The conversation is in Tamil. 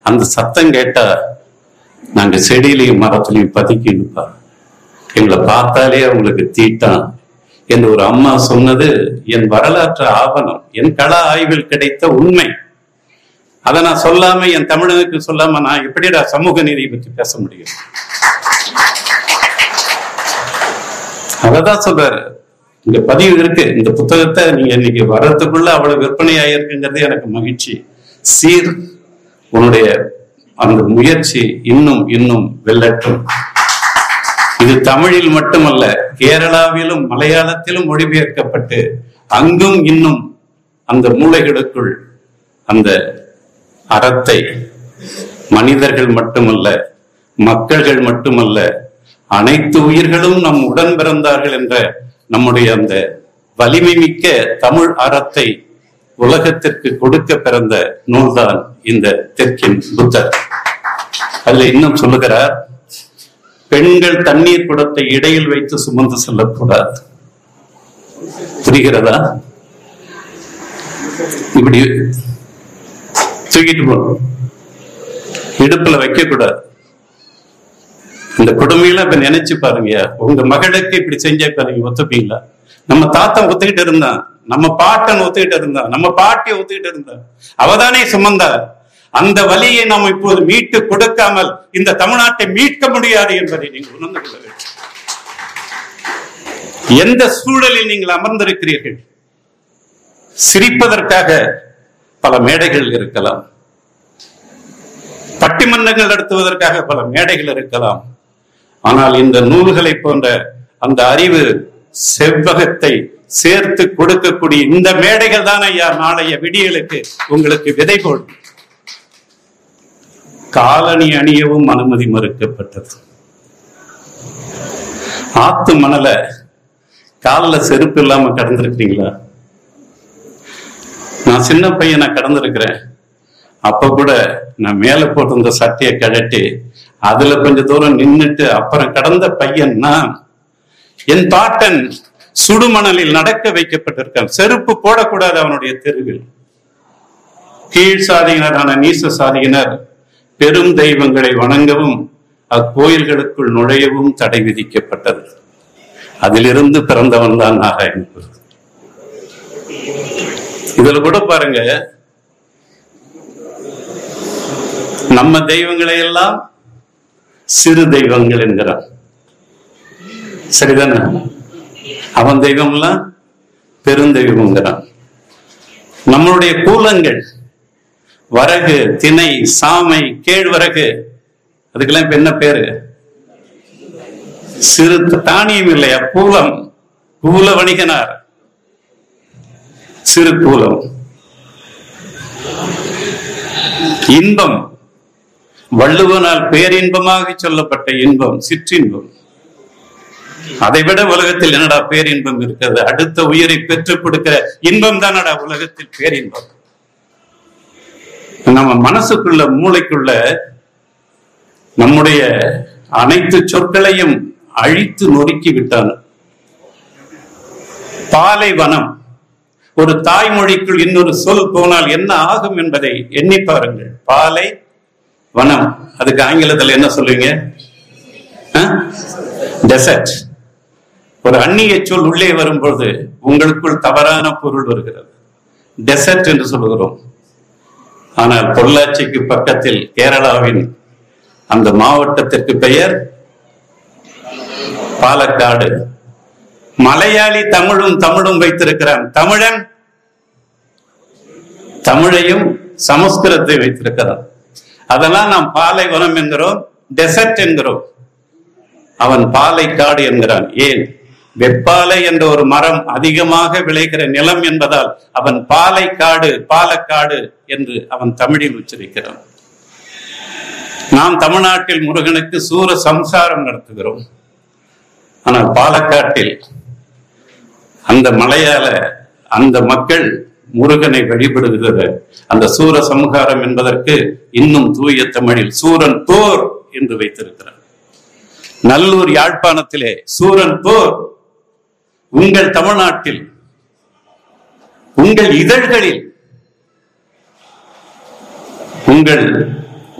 அந்த சத்தம் கேட்டா நாங்க செடியிலையும் மரத்துலையும் பதுக்கி நிற்போம் எங்களை பார்த்தாலே அவங்களுக்கு தீட்டான் என்று ஒரு அம்மா சொன்னது என் வரலாற்று ஆவணம் என் கள ஆய்வில் கிடைத்த உண்மை அதை நான் சொல்லாம என் தமிழனுக்கு சொல்லாம நான் எப்படிடா சமூக நீதியை பற்றி பேச முடியும் அததான் சொல்றாரு இங்க பதிவு இருக்கு இந்த புத்தகத்தை நீங்க இன்னைக்கு வர்றதுக்குள்ள அவ்வளவு விற்பனை ஆயிருக்குங்கிறது எனக்கு மகிழ்ச்சி சீர் உன்னுடைய அந்த முயற்சி இன்னும் இன்னும் வெல்லட்டும் இது தமிழில் மட்டுமல்ல கேரளாவிலும் மலையாளத்திலும் மொழிபெயர்க்கப்பட்டு அங்கும் இன்னும் அந்த மூளைகளுக்குள் அந்த அறத்தை மனிதர்கள் மட்டுமல்ல மக்கள்கள் மட்டுமல்ல அனைத்து உயிர்களும் நம் உடன் பிறந்தார்கள் என்ற நம்முடைய அந்த வலிமை மிக்க தமிழ் அறத்தை உலகத்திற்கு கொடுக்க பிறந்த நூல்தான் இந்த தெற்கின் புத்தர் அதுல இன்னும் சொல்லுகிறார் பெண்கள் தண்ணீர் குடத்தை இடையில் வைத்து சுமந்து செல்லக்கூடாது புரிகிறதா இப்படி தூக்கிட்டு போகணும் இடுப்புல வைக்க கூடாது இந்த கொடுமையெல்லாம் இப்ப நினைச்சு பாருங்க உங்க மகளுக்கு இப்படி செஞ்சா இப்ப நீங்க ஒத்துப்பீங்களா நம்ம தாத்தன் ஒத்துக்கிட்டு இருந்தான் நம்ம பாட்டன் ஒத்துக்கிட்டு இருந்தான் நம்ம பாட்டி ஒத்துக்கிட்டு இருந்தான் அவதானே சுமந்தா அந்த வலியை நாம் இப்போது மீட்டு கொடுக்காமல் இந்த தமிழ்நாட்டை மீட்க முடியாது என்பதை நீங்கள் உணர்ந்து கொள்ள வேண்டும் எந்த சூழலில் நீங்கள் அமர்ந்திருக்கிறீர்கள் சிரிப்பதற்காக பல மேடைகள் இருக்கலாம் பட்டிமன்றங்கள் நடத்துவதற்காக பல மேடைகள் இருக்கலாம் ஆனால் இந்த நூல்களை போன்ற அந்த அறிவு செவ்வகத்தை சேர்த்து கொடுக்கக்கூடிய இந்த மேடைகள் தான் ஐயா நாளைய விடியலுக்கு உங்களுக்கு விதை போடும் காலணி அணியவும் அனுமதி மறுக்கப்பட்டது ஆத்து மணலை காலில் செருப்பு இல்லாம கடந்திருக்கீங்களா நான் சின்ன பையன் நான் கடந்திருக்கிறேன் அப்ப கூட நான் மேல போட்டிருந்த சட்டையை கழட்டி அதுல கொஞ்ச தூரம் நின்னுட்டு அப்புறம் கடந்த பையன் நான் என் பாட்டன் சுடுமணலில் நடக்க வைக்கப்பட்டிருக்கான் செருப்பு போடக்கூடாது அவனுடைய தெருவில் கீழ் சாதியினரான நீச சாதியினர் பெரும் தெய்வங்களை வணங்கவும் அக்கோயில்களுக்குள் நுழையவும் தடை விதிக்கப்பட்டது அதிலிருந்து பிறந்தவன் தான் நாராயணகுரு இதுல கூட பாருங்க நம்ம தெய்வங்களை எல்லாம் சிறு தெய்வங்கள் என்கிறான் சரிதானே அவன் தெய்வம்லாம் பெருந்தெய்வம்ங்கிறான் நம்மளுடைய கூலங்கள் வரகு திணை சாமை கேழ்வரகு அதுக்கெல்லாம் இப்ப என்ன பேரு சிறு தானியம் இல்லையா கூலம் கூல வணிகனார் சிறு கூலம் இன்பம் வள்ளுவனால் பேரின்பமாக சொல்லப்பட்ட இன்பம் சிற்றின்பம் அதைவிட உலகத்தில் என்னடா பேரின்பம் இருக்கிறது அடுத்த உயிரை பெற்றுக் கொடுக்கிற இன்பம் தானடா உலகத்தில் பேரின்பம் நம்ம மனசுக்குள்ள மூளைக்குள்ள நம்முடைய அனைத்து சொற்களையும் அழித்து நொறுக்கி விட்டான் பாலைவனம் ஒரு தாய்மொழிக்குள் இன்னொரு சொல் போனால் என்ன ஆகும் என்பதை எண்ணி பாருங்கள் பாலை வனம் அதுக்கு ஆங்கிலத்தில் என்ன சொல்லுவீங்க டெசர்ட் ஒரு அந்நிய சொல் உள்ளே வரும்பொழுது உங்களுக்குள் தவறான பொருள் வருகிறது டெசர்ட் என்று சொல்லுகிறோம் ஆனால் பொள்ளாச்சிக்கு பக்கத்தில் கேரளாவின் அந்த மாவட்டத்திற்கு பெயர் பாலக்காடு மலையாளி தமிழும் தமிழும் வைத்திருக்கிறான் தமிழன் தமிழையும் சமஸ்கிருதத்தை வைத்திருக்கிறான் அதெல்லாம் நாம் பாலைவனம் என்கிறோம் டெசர்ட் என்கிறோம் அவன் பாலைக்காடு என்கிறான் ஏன் வெப்பாலை என்ற ஒரு மரம் அதிகமாக விளைகிற நிலம் என்பதால் அவன் பாலைக்காடு பாலக்காடு என்று அவன் தமிழில் உச்சரிக்கிறான் நாம் தமிழ்நாட்டில் முருகனுக்கு சூர சம்சாரம் நடத்துகிறோம் ஆனால் பாலக்காட்டில் அந்த மலையாள அந்த மக்கள் முருகனை வழிபடுகிற அந்த சூர சம்ஹாரம் என்பதற்கு இன்னும் தூய தமிழில் சூரன் போர் என்று வைத்திருக்கிறார் நல்லூர் யாழ்ப்பாணத்திலே சூரன் போர் உங்கள் தமிழ்நாட்டில் உங்கள் இதழ்களில் உங்கள்